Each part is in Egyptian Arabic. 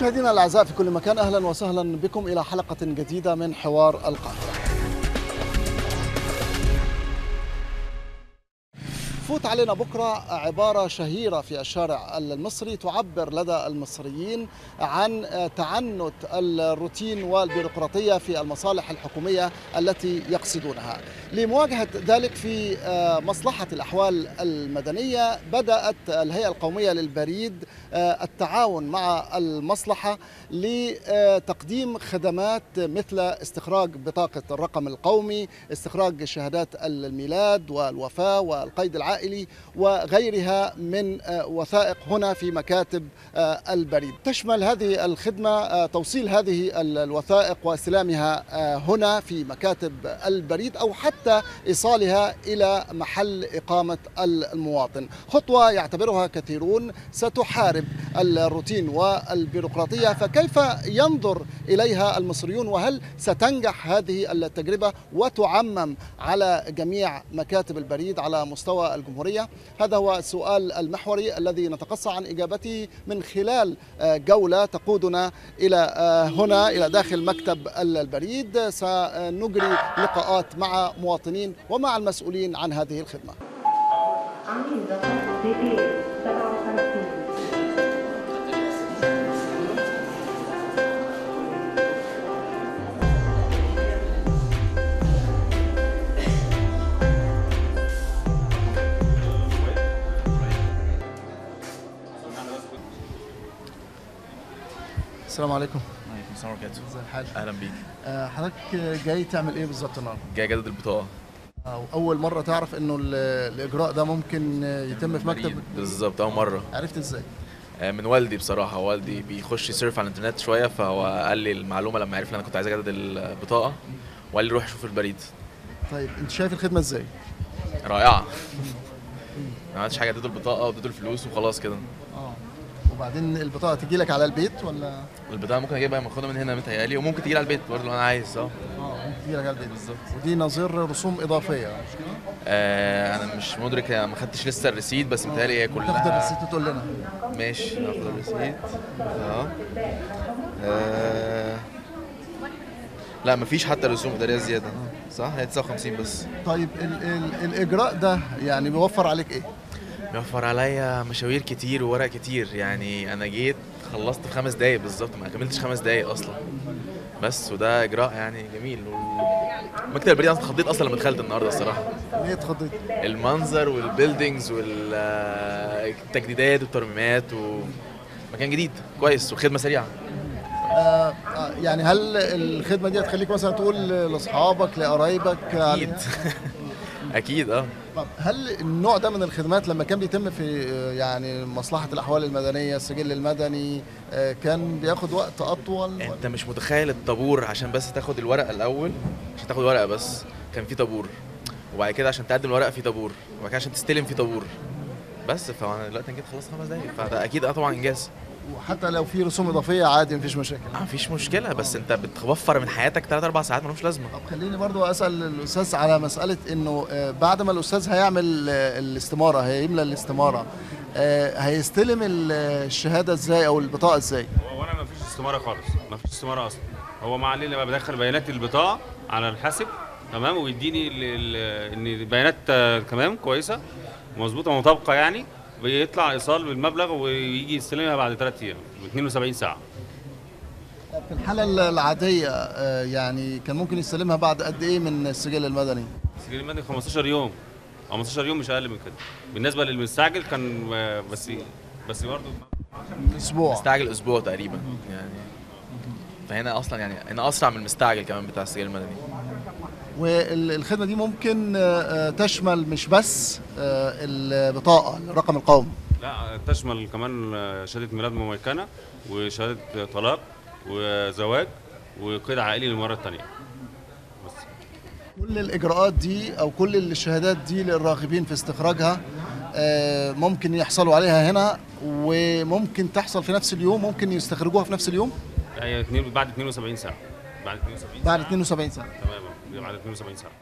مشاهدينا الاعزاء في كل مكان اهلا وسهلا بكم الى حلقه جديده من حوار القاهره. فوت علينا بكرة عبارة شهيرة في الشارع المصري تعبر لدى المصريين عن تعنت الروتين والبيروقراطية في المصالح الحكومية التي يقصدونها لمواجهة ذلك في مصلحة الأحوال المدنية بدأت الهيئة القومية للبريد التعاون مع المصلحة لتقديم خدمات مثل استخراج بطاقة الرقم القومي استخراج شهادات الميلاد والوفاة والقيد العائلي العائلي وغيرها من وثائق هنا في مكاتب البريد تشمل هذه الخدمة توصيل هذه الوثائق واستلامها هنا في مكاتب البريد أو حتى إيصالها إلى محل إقامة المواطن خطوة يعتبرها كثيرون ستحارب الروتين والبيروقراطية فكيف ينظر إليها المصريون وهل ستنجح هذه التجربة وتعمم على جميع مكاتب البريد على مستوى الجمهورية هذا هو السؤال المحوري الذي نتقصى عن إجابته من خلال جولة تقودنا إلى هنا إلى داخل مكتب البريد سنجري لقاءات مع مواطنين ومع المسؤولين عن هذه الخدمة السلام عليكم عليكم السلام ورحمه الله ازي الحال اهلا بيك آه، حضرتك جاي تعمل ايه بالظبط النهارده جاي اجدد البطاقه أو اول مره تعرف انه ال- الاجراء ده ممكن يتم في مكتب بالظبط اول مره عرفت ازاي آه، من والدي بصراحه والدي بيخش يسيرف على الانترنت شويه فهو قال لي المعلومه لما عرف ان انا كنت عايز اجدد البطاقه وقال لي روح شوف البريد طيب انت شايف الخدمه ازاي رائعه ما عملتش حاجه اديته البطاقه واديته الفلوس وخلاص كده اه وبعدين البطاقه تجي لك على البيت ولا البطاقه ممكن اجيبها ماخدها من هنا متهيألي وممكن تيجي على البيت برضه لو انا عايز اه اه ممكن تجي لك على البيت بالظبط ودي نظير رسوم اضافيه مش كده آه، انا مش مدرك ما خدتش لسه الريسيت بس متهيألي هي كلها تاخد الريسيت وتقول لنا ماشي ناخد الريسيت اه آه. لا مفيش حتى رسوم اداريه زياده صح هي 59 بس طيب ال ال الاجراء ده يعني بيوفر عليك ايه بيوفر عليا مشاوير كتير وورق كتير يعني انا جيت خلصت في خمس دقايق بالظبط ما كملتش خمس دقايق اصلا بس وده اجراء يعني جميل و- مكتب البريد انا اتخضيت اصلا لما دخلت النهارده الصراحه ليه اتخضيت المنظر والبيلدينجز والتجديدات والترميمات ومكان جديد كويس وخدمه سريعه آه آه، يعني هل الخدمه دي هتخليك مثلا تقول لاصحابك لقرايبك اكيد عليها؟ اكيد اه طب هل النوع ده من الخدمات لما كان بيتم في آه، يعني مصلحة الأحوال المدنية السجل المدني آه، كان بياخد وقت أطول انت مش متخيل الطابور عشان بس تاخد الورقه الاول عشان تاخد ورقه بس كان في طابور وبعد كده عشان تقدم الورقه في طابور وبعد كده عشان تستلم في طابور بس فانا دلوقتي أنا جيت خلصت خمس دقايق فده اكيد اه طبعا انجاز وحتى لو في رسوم إضافية عادي مفيش مشاكل اه مفيش مشكله بس انت بتوفر من حياتك 3 4 ساعات ملهمش لازمه طب خليني برضو أسأل الأستاذ على مسألة إنه آه، بعد ما الأستاذ هيعمل آه، الاستمارة هيملى الاستمارة آه، هيستلم ال- الشهادة إزاي أو البطاقة إزاي؟ هو انا ما فيش استماره خالص ما فيش استماره اصلا هو مع اللي بقى بدخل بيانات البطاقه على الحاسب تمام ويديني ال- ال- ان البيانات آه، تمام كويسه مظبوطه مطابقه يعني بيطلع ايصال بالمبلغ ويجي يستلمها بعد ثلاث ايام 72 ساعه طب في الحالة العادية آه، يعني كان ممكن يستلمها بعد قد إيه من السجل المدني؟ السجل المدني 15 يوم 15 يوم مش اقل من كده بالنسبه للمستعجل كان آه، بس بس برضه أسبوع مستعجل اسبوع تقريبا يعني فهنا اصلا يعني هنا اسرع من المستعجل كمان بتاع السجل المدني والخدمه دي ممكن آه، آه، تشمل مش بس آه، البطاقه الرقم القومي لا تشمل كمان آه، شهاده ميلاد مميكنه وشهاده طلاق وزواج وقيد عائلي للمره الثانيه بس كل الاجراءات دي او كل الشهادات دي للراغبين في استخراجها آه، ممكن يحصلوا عليها هنا وممكن تحصل في نفس اليوم ممكن يستخرجوها في نفس اليوم لا هي اتنين- بعد 72 ساعه بعد 72 بعد ساعة. 72 ساعه تمام آه، بعد 72 ساعه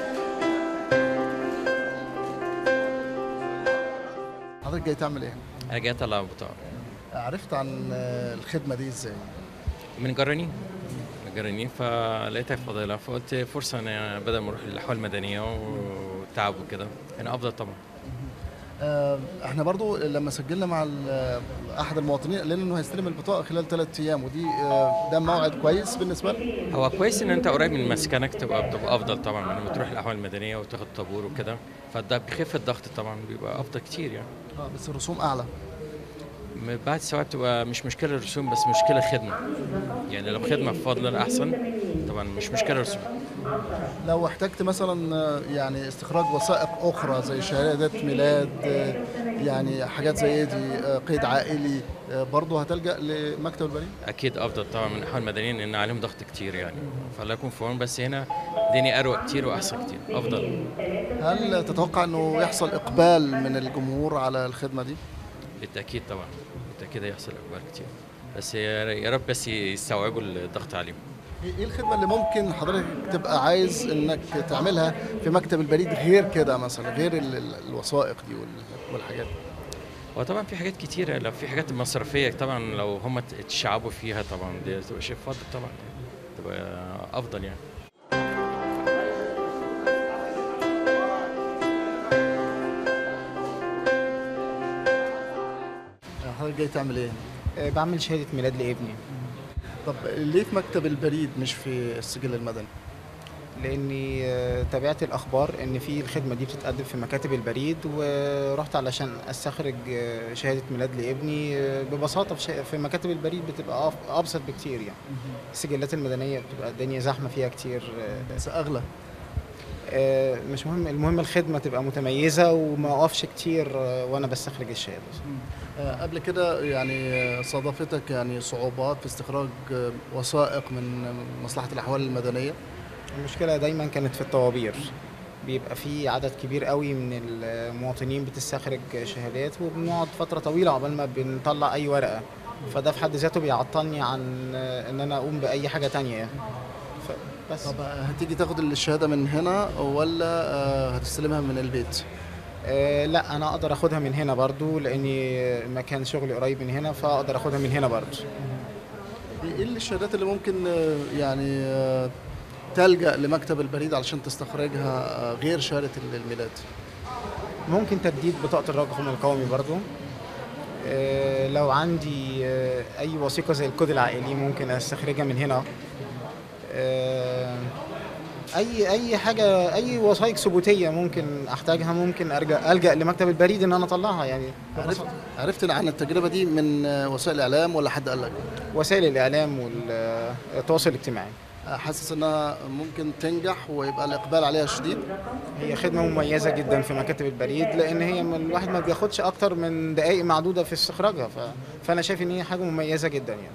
حضرتك جاي تعمل ايه؟ انا جاي اطلع بطاقه عرفت عن آه، الخدمه دي ازاي من جرانين من جرانين فلقيتها فاضله فقلت فرصه ان بدل ما اروح للاحوال المدنيه والتعب وكده هنا افضل طبعا آه، احنا برضو لما سجلنا مع ال- احد المواطنين قال لنا انه هيستلم البطاقه خلال ثلاث ايام ودي آه، ده موعد كويس بالنسبه له هو كويس ان انت قريب من مسكنك تبقى بتبقى افضل طبعا من لما تروح الاحوال المدنيه وتاخد طابور وكده فده بيخف الضغط طبعا بيبقى افضل كتير يعني اه بس الرسوم اعلى من بعد السواق بتبقى مش مشكله الرسوم بس مشكله خدمه يعني لو خدمه بفضل احسن طبعا مش مشكله رسوم لو احتجت مثلا آه، يعني استخراج وثائق اخرى زي شهاده ميلاد آه، يعني حاجات زي دي آه، قيد عائلي آه، برضو هتلجا لمكتب البريد اكيد افضل طبعا من الاحوال المدنيين لان عليهم ضغط كتير يعني فلا يكون في عون بس هنا الدنيا اروق كتير واحسن كتير افضل هل تتوقع انه يحصل اقبال من الجمهور على الخدمه دي بالتاكيد طبعا بالتاكيد هيحصل اقبال كتير بس يا يا رب بس يستوعبوا الضغط عليهم ايه إيه الخدمه اللي ممكن حضرتك تبقى عايز انك تعملها في مكتب البريد غير كده مثلا غير ال- ال- الوثائق دي وال- والحاجات دي وطبعا في حاجات كتيرة لو في حاجات مصرفية طبعا لو هم اتشعبوا فيها طبعا دي تبقى شيء فاضل طبعا تبقى أفضل يعني حضرتك جاي تعمل ايه آه، بعمل شهادة ميلاد لابني طب ليه في مكتب البريد مش في السجل المدني لاني آه، تابعت الاخبار ان في الخدمه دي بتتقدم في مكاتب البريد ورحت علشان استخرج آه، شهاده ميلاد لابني آه، ببساطه في شا- في مكاتب البريد بتبقى أف- ابسط بكتير يعني السجلات المدنيه بتبقى الدنيا زحمه فيها كتير آه، بس اغلى آه، مش مهم المهم الخدمه تبقى متميزه وما اقفش كتير آه، وانا بستخرج الشهاده آه، قبل كده يعني آه، صادفتك يعني صعوبات في استخراج آه، وثائق من مصلحه الاحوال المدنيه المشكلة دايما كانت في الطوابير بيبقى في عدد كبير قوي من المواطنين بتستخرج شهادات وبنقعد فترة طويلة عقبال ما بنطلع أي ورقة فده في حد ذاته بيعطلني عن إن أنا أقوم بأي حاجة تانية يعني. ف- بس طب آه، هتيجي تاخد الشهاده من هنا ولا آه، هتستلمها من البيت آه لا أنا أقدر أخدها من هنا برضو لأني مكان شغلي قريب من هنا فأقدر أخدها من هنا برضو ايه الشهادات اللي ممكن آه، يعني آه، تلجا لمكتب البريد علشان تستخرجها آه، غير شهاده الميلاد ممكن تجديد بطاقة الرقم القومي برضو آه، لو عندي آه، أي وثيقة زي الكود العائلي ممكن أستخرجها من هنا آه، أي أي حاجة أي وثائق ثبوتية ممكن أحتاجها ممكن أرجع ألجأ لمكتب البريد إن أنا أطلعها يعني عرفت عرفت عن التجربه دي من آه، وسائل الاعلام ولا حد قال لك وسائل الإعلام والتواصل الاجتماعي آه، حاسس انها ممكن تنجح ويبقى الاقبال عليها شديد هي خدمة مميزة جدا في مكاتب البريد لأن هي م- الواحد ما بياخدش أكتر من دقائق معدودة في استخراجها ف... فأنا شايف إن هي حاجة مميزة جدا يعني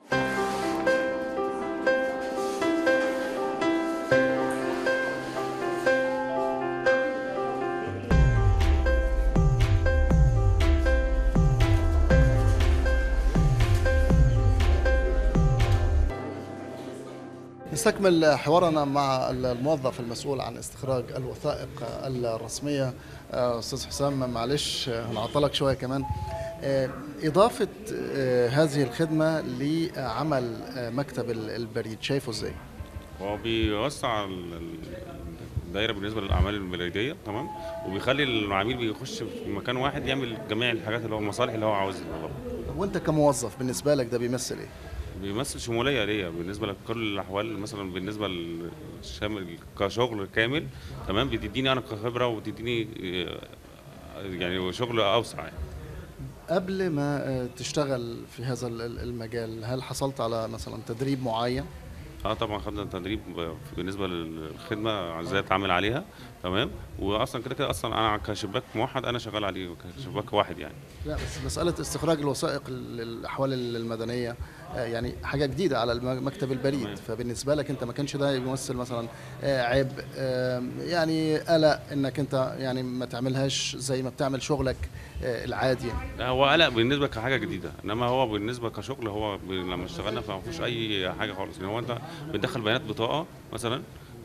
نستكمل حوارنا مع الموظف المسؤول عن استخراج الوثائق الرسمية آه، أستاذ حسام معلش آه، هنعطلك شوية كمان آه، إضافة آه، هذه الخدمة لعمل آه، مكتب ال- البريد شايفه إزاي؟ هو بيوسع ال- ال- الدايره بالنسبه للاعمال البلديه تمام وبيخلي العميل بيخش في مكان واحد يعمل جميع الحاجات اللي هو المصالح اللي هو عاوزها وأنت كموظف بالنسبة لك ده بيمثل إيه؟ بيمثل شموليه ليا بالنسبه لكل الاحوال مثلا بالنسبه للشامل كشغل كامل تمام بتديني انا كخبره وبتديني آه، يعني شغل اوسع يعني. قبل ما آه، تشتغل في هذا ال- ال- المجال هل حصلت على مثلا تدريب معين؟ اه طبعا خدنا تدريب بالنسبه للخدمه ازاي اتعامل عليها تمام واصلا كده كده اصلا انا كشباك موحد انا شغال عليه كشباك واحد يعني لا بس مسألة استخراج الوثائق للأحوال المدنية آه، يعني حاجة جديدة على الم- مكتب البريد تمام. فبالنسبة لك أنت ما كانش ده بيمثل مثلا آه، عبء آه، يعني قلق إنك أنت يعني ما تعملهاش زي ما بتعمل شغلك آه، العادي لا، هو قلق بالنسبه كحاجه جديده انما هو بالنسبه كشغل هو ب- لما اشتغلنا فما فيهوش اي حاجه خالص ان هو انت بتدخل بيانات بطاقه مثلا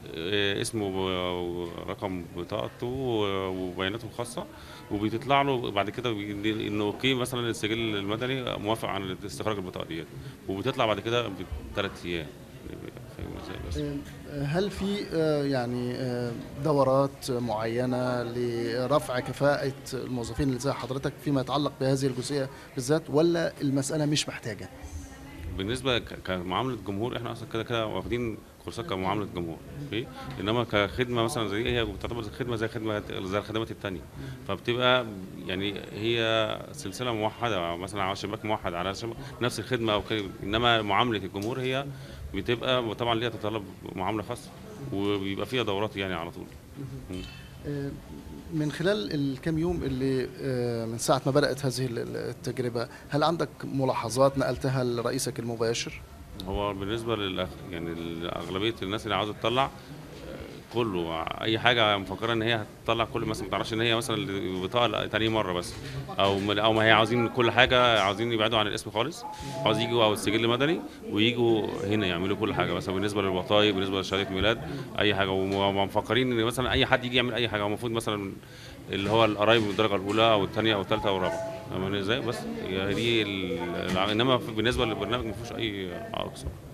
آه، اسمه ورقم بطاقته وبياناته الخاصه وبتطلع له بعد كده بي- انه اوكي مثلا السجل المدني موافق على استخراج البطاقه ديت وبتطلع بعد كده بثلاث ايام فاهم ازاي بس هل في آه، يعني آه، دورات معينة لرفع كفاءة الموظفين اللي زي حضرتك فيما يتعلق بهذه الجزئية بالذات ولا المسألة مش محتاجة؟ بالنسبه ك- كمعامله جمهور احنا اصلا كده كده واخدين كورسات كمعامله جمهور اوكي انما كخدمه مثلا زي هي بتعتبر زي خدمه زي خدمه زي الخدمات التانية فبتبقى يعني هي سلسله موحده مثلا على شباك موحد على شباك نفس الخدمه او كده انما معامله الجمهور هي بتبقى طبعا ليها تتطلب معامله خاصه وبيبقى فيها دورات يعني على طول مم. آه، من خلال الكام يوم اللي آه، من ساعة ما بدأت هذه ال- ال- التجربة هل عندك ملاحظات نقلتها لرئيسك المباشر؟ هو بالنسبه للأغ... يعني لاغلبيه الناس اللي عاوزه تطلع آه، كله اي حاجه مفكره ان هي هتطلع كل مثلا ما تعرفش ان هي مثلا البطاقه تاني مره بس او ما- او ما هي عاوزين كل حاجه عاوزين يبعدوا عن الاسم خالص عاوز يجوا او السجل المدني ويجوا هنا يعملوا كل حاجه مثلا بالنسبه للبطايق بالنسبه لشهاده ميلاد اي حاجه وم- ومفكرين ان مثلا اي حد يجي يعمل اي حاجه هو المفروض مثلا اللي هو القرايب من الدرجه الاولى او الثانيه او الثالثه او الرابعه فاهمين ازاي بس هي دي ال- الع- انما في- بالنسبه للبرنامج ما فيهوش اي عائق صراحة.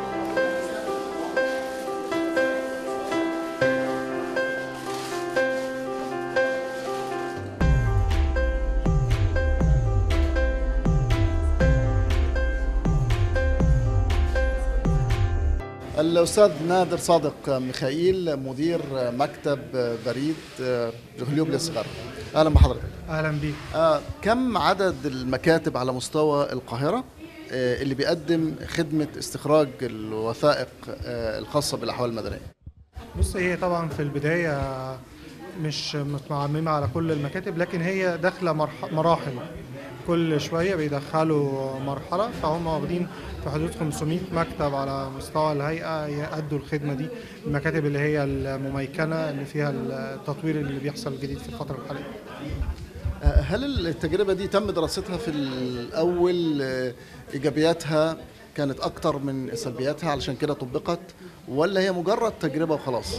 الأستاذ نادر صادق ميخائيل مدير مكتب بريد جهليوب للصغار أهلا بحضرتك اهلا بيك آه، كم عدد المكاتب على مستوى القاهرة آه، اللي بيقدم خدمة استخراج الوثائق آه، الخاصة بالأحوال المدنية بص هي طبعا في البدايه مش متعممه على كل المكاتب لكن هي داخله مرح- مراحل كل شويه بيدخلوا مرحله فهم واخدين في حدود 500 مكتب على مستوى الهيئه يأدوا الخدمه دي المكاتب اللي هي المميكنه اللي فيها التطوير اللي بيحصل جديد في الفتره الحاليه آه، هل التجربة دي تم دراستها في الأول آه، إيجابياتها كانت أكتر من سلبياتها علشان كده طبقت ولا هي مجرد تجربة وخلاص؟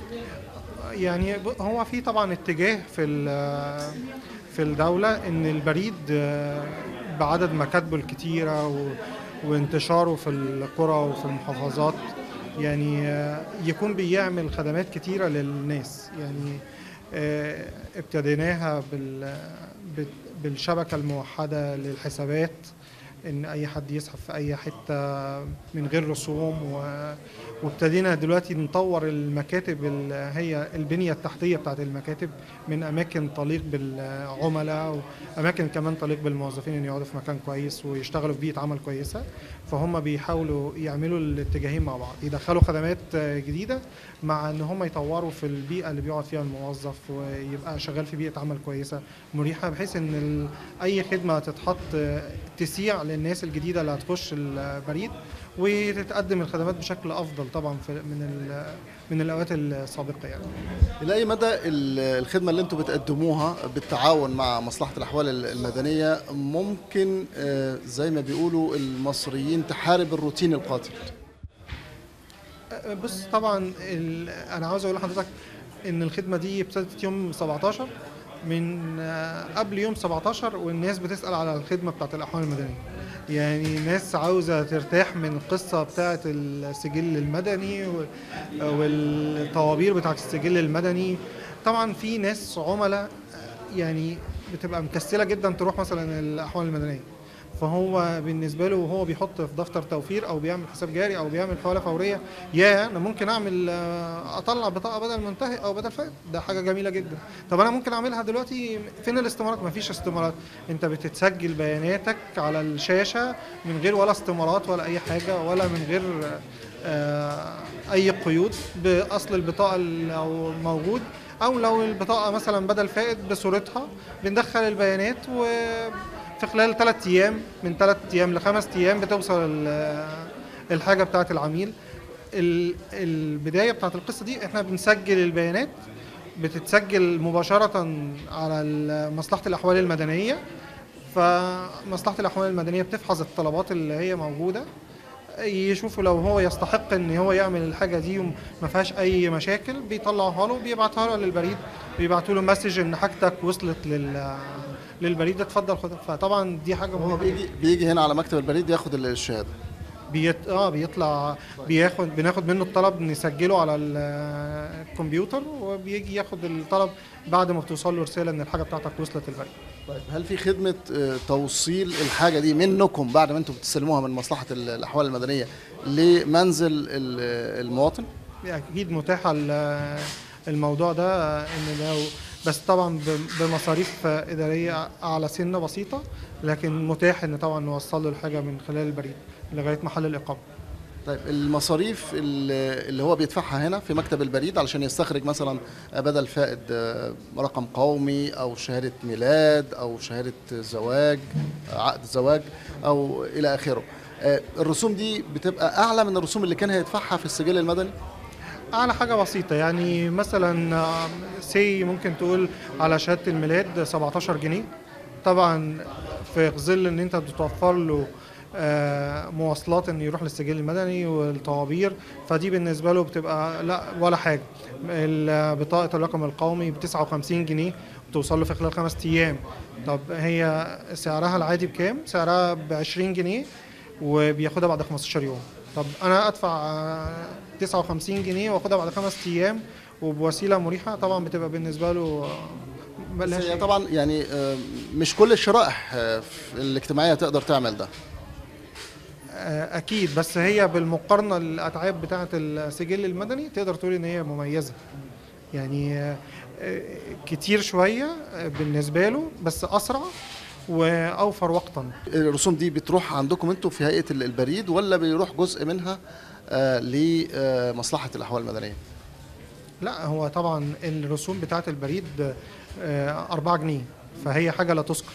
يعني ب- هو في طبعا اتجاه في ال- في الدولة إن البريد آه، بعدد مكاتبه الكتيرة و- وانتشاره في القرى وفي المحافظات يعني آه، يكون بيعمل خدمات كتيرة للناس يعني آه، ابتديناها بال- بال- بالشبكة الموحدة للحسابات ان اي حد يسحب في اي حته من غير رسوم و... وابتدينا دلوقتي نطور المكاتب اللي هي البنيه التحتيه بتاعت المكاتب من اماكن تليق بالعملاء واماكن كمان تليق بالموظفين ان يقعدوا في مكان كويس ويشتغلوا في بيئه عمل كويسه فهم بيحاولوا يعملوا الاتجاهين مع بعض يدخلوا خدمات جديده مع ان هم يطوروا في البيئه اللي بيقعد فيها الموظف ويبقى شغال في بيئه عمل كويسه مريحه بحيث ان ال... اي خدمه تتحط تسيع للناس الجديده اللي هتخش البريد وتتقدم الخدمات بشكل افضل طبعا في من ال... من الاوقات السابقه يعني إلى أي مدى ال- الخدمة اللي أنتم بتقدموها بالتعاون مع مصلحة الأحوال ال- المدنية ممكن آه، زي ما بيقولوا المصريين تحارب الروتين القاتل بص طبعا ال... انا عاوز اقول لحضرتك ان الخدمه دي ابتدت يوم 17 من آه، قبل يوم 17 والناس بتسال على الخدمه بتاعت الاحوال المدنيه يعني ناس عاوزه ترتاح من القصه بتاعت السجل المدني و- والطوابير بتاعت السجل المدني طبعا في ناس عملاء آه، يعني بتبقى مكسله جدا تروح مثلا الاحوال المدنيه فهو بالنسبه له وهو بيحط في دفتر توفير او بيعمل حساب جاري او بيعمل حواله فوريه يا انا ممكن اعمل آه، اطلع بطاقه بدل منتهي او بدل فائت ده حاجه جميله جدا طب انا ممكن اعملها دلوقتي فين الاستمارات مفيش استمارات انت بتتسجل بياناتك على الشاشه من غير ولا استمارات ولا اي حاجه ولا من غير آه، اي قيود باصل البطاقه لو موجود او لو البطاقه مثلا بدل فائت بصورتها بندخل البيانات و في خلال ثلاث ايام من ثلاث ايام لخمس ايام بتوصل ال- الحاجه بتاعه العميل ال- البدايه بتاعه القصه دي احنا بنسجل البيانات بتتسجل مباشره على ال- مصلحه الاحوال المدنيه فمصلحه الاحوال المدنيه بتفحص الطلبات اللي هي موجوده يشوفوا لو هو يستحق ان هو يعمل الحاجه دي وما فيهاش اي مشاكل بيطلعوها له بيبعتها له للبريد بيبعتوا له مسج ان حاجتك وصلت لل للبريد اتفضل خدها فطبعا دي حاجه هو مهمه بيجي بيجي هنا على مكتب البريد ياخد الشهاده بيت... اه بيطلع بياخد بناخد منه الطلب نسجله على ال- الكمبيوتر وبيجي ياخد الطلب بعد ما بتوصل له رساله ان الحاجه بتاعتك وصلت البريد طيب هل في خدمه آه، توصيل الحاجه دي منكم بعد ما انتم بتستلموها من مصلحه ال- الاحوال المدنيه لمنزل ال- المواطن؟ اكيد متاحه ال- الموضوع ده ان لو بس طبعا ب- بمصاريف اداريه اعلى سنه بسيطه لكن متاح ان طبعا نوصل له الحاجه من خلال البريد لغايه محل الاقامه طيب المصاريف ال- اللي هو بيدفعها هنا في مكتب البريد علشان يستخرج مثلا بدل فائد آه، رقم قومي او شهاده ميلاد او شهاده زواج آه، عقد زواج او الى اخره آه، الرسوم دي بتبقى اعلى من الرسوم اللي كان هيدفعها في السجل المدني اعلى حاجه بسيطه يعني مثلا سي ممكن تقول على شهاده الميلاد 17 جنيه طبعا في ظل ان انت بتوفر له آه، مواصلات ان يروح للسجل المدني والطوابير فدي بالنسبه له بتبقى لا ولا حاجه ال- بطاقه الرقم القومي ب 59 جنيه بتوصل له في خلال خمس ايام طب هي سعرها العادي بكام؟ سعرها ب 20 جنيه وبياخدها بعد 15 يوم طب انا ادفع آه، 59 جنيه واخدها بعد خمس ايام وبوسيله مريحه طبعا بتبقى بالنسبه له آه، بس ملهاش هي طبعا يعني آه، مش كل الشرائح آه، في الاجتماعيه تقدر تعمل ده آه، اكيد بس هي بالمقارنه الاتعاب بتاعه السجل المدني تقدر تقول ان هي مميزه يعني آه، آه، كتير شويه آه، بالنسبه له بس اسرع واوفر وقتا الرسوم دي بتروح عندكم انتوا في هيئه ال- البريد ولا بيروح جزء منها آه، لمصلحه الاحوال المدنيه لا هو طبعا الرسوم بتاعه البريد آه، 4 جنيه فهي حاجه لا تذكر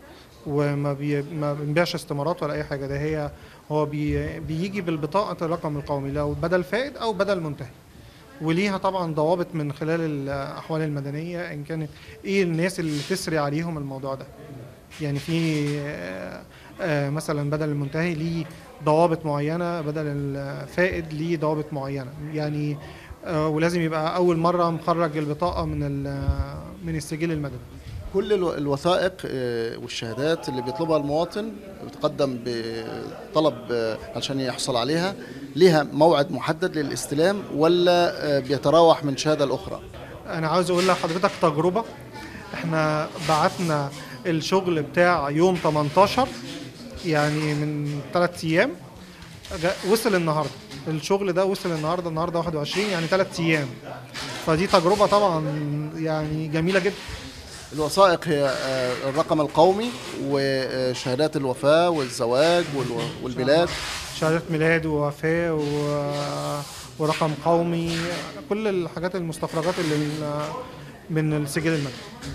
وما بي ما بنبيعش استمارات ولا اي حاجه ده هي هو بي بيجي بالبطاقه الرقم القومي لو بدل فائد او بدل منتهي وليها طبعا ضوابط من خلال الاحوال المدنيه ان كانت ايه الناس اللي تسري عليهم الموضوع ده يعني في آه، آه، مثلا بدل المنتهي ليه ضوابط معينه بدل الفائد ليه ضوابط معينه يعني آه، ولازم يبقى اول مره مخرج البطاقه من ال- من السجل المدني كل الو- الوثائق آه، والشهادات اللي بيطلبها المواطن بتقدم بطلب آه، علشان يحصل عليها ليها موعد محدد للاستلام ولا آه، بيتراوح من شهاده لاخرى انا عاوز اقول لحضرتك تجربه احنا بعتنا الشغل بتاع يوم 18 يعني من ثلاث ايام جا- وصل النهارده الشغل ده وصل النهارده النهارده 21 يعني ثلاث ايام فدي تجربه طبعا يعني جميله جدا الوثائق هي آه، الرقم القومي وشهادات الوفاه والزواج والو- والبلاد شهاده ميلاد ووفاه و- ورقم قومي كل الحاجات المستخرجات اللي من- من السجل المدني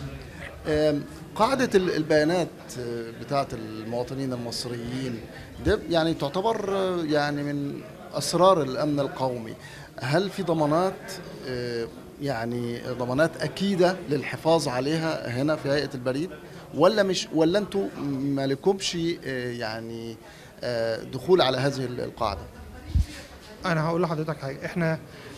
آم، قاعدة ال- البيانات آه، بتاعة المواطنين المصريين ده يعني تعتبر آه، يعني من أسرار الأمن القومي هل في ضمانات آه، يعني ضمانات أكيدة للحفاظ عليها هنا في هيئة البريد ولا مش ولا أنتوا ما لكمش آه، يعني آه، دخول على هذه ال- القاعدة انا هقول لحضرتك حاجه احنا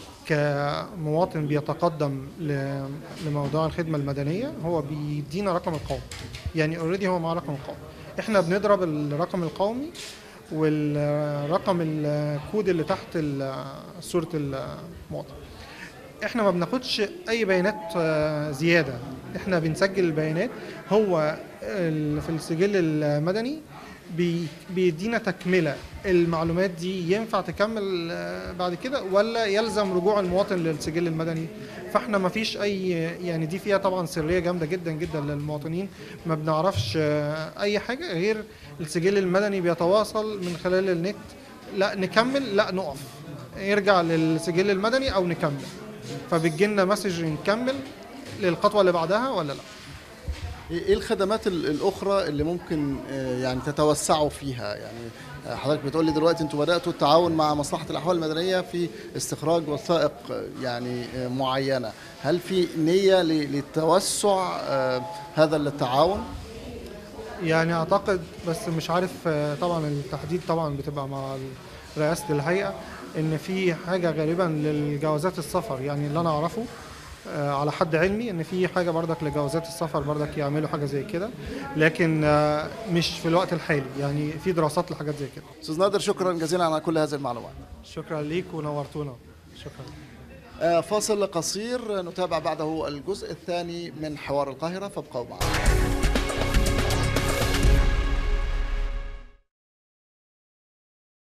كمواطن بيتقدم ل- لموضوع الخدمه المدنيه هو بيدينا رقم القومي يعني اوريدي هو معاه رقم القومي احنا بنضرب الرقم القومي والرقم الكود اللي تحت ال- صوره المواطن احنا ما بناخدش اي بيانات آه، زياده احنا بنسجل البيانات هو ال- في السجل المدني بي- بيدينا تكمله المعلومات دي ينفع تكمل آه، بعد كده ولا يلزم رجوع المواطن للسجل المدني فاحنا ما فيش اي يعني دي فيها طبعا سريه جامده جدا جدا للمواطنين ما بنعرفش آه، اي حاجه غير السجل المدني بيتواصل من خلال النت لا نكمل لا نقف يرجع للسجل المدني او نكمل فبتجي لنا مسج نكمل للخطوه اللي بعدها ولا لا ايه الخدمات ال- الاخرى اللي ممكن آه، يعني تتوسعوا فيها يعني آه، حضرتك بتقول لي دلوقتي انتوا بداتوا التعاون مع مصلحه الاحوال المدنيه في استخراج وثائق آه، يعني آه، معينه هل في نيه ل- للتوسع آه، هذا التعاون يعني اعتقد بس مش عارف آه، طبعا التحديد طبعا بتبقى مع ال- رئاسه الهيئه ان في حاجه غالبا للجوازات السفر يعني اللي انا اعرفه آه، على حد علمي ان في حاجه بردك لجوازات السفر بردك يعملوا حاجه زي كده لكن آه، مش في الوقت الحالي يعني في دراسات لحاجات زي كده استاذ نادر شكرا جزيلا على كل هذه المعلومات شكرا ليك ونورتونا شكرا آه، فاصل قصير نتابع بعده الجزء الثاني من حوار القاهرة فابقوا معنا